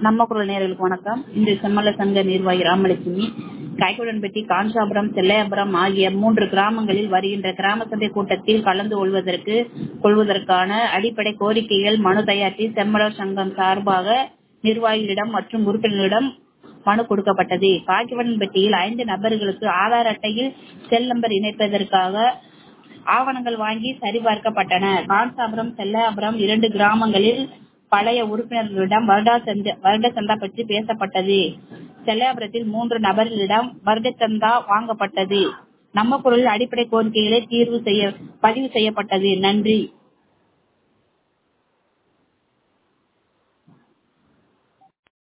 நம்ம குரல் நேர்களுக்கு வணக்கம் இன்று செம்மல சங்க நிர்வாகி ராமலட்சுமி கைகுடன்பட்டி காஞ்சாபுரம் செல்லையாபுரம் ஆகிய மூன்று கிராமங்களில் வருகின்ற கிராம சபை கூட்டத்தில் கலந்து கொள்வதற்கு கொள்வதற்கான அடிப்படை கோரிக்கைகள் மனு தயாரித்து செம்மலர் சங்கம் சார்பாக நிர்வாகிகளிடம் மற்றும் உறுப்பினர்களிடம் மனு கொடுக்கப்பட்டது காக்கிவன்பட்டியில் ஐந்து நபர்களுக்கு ஆதார் அட்டையில் செல் நம்பர் இணைப்பதற்காக ஆவணங்கள் வாங்கி சரிபார்க்கப்பட்டன காஞ்சாபுரம் செல்லாபுரம் இரண்டு கிராமங்களில் பழைய உறுப்பினர்களிடம் வருடா சந்தா வருட சந்தா பற்றி பேசப்பட்டது செல்லாபுரத்தில் மூன்று நபர்களிடம் வருட சந்தா வாங்கப்பட்டது நம்ம குரலில் அடிப்படை கோரிக்கைகளை தீர்வு செய்ய பதிவு செய்யப்பட்டது நன்றி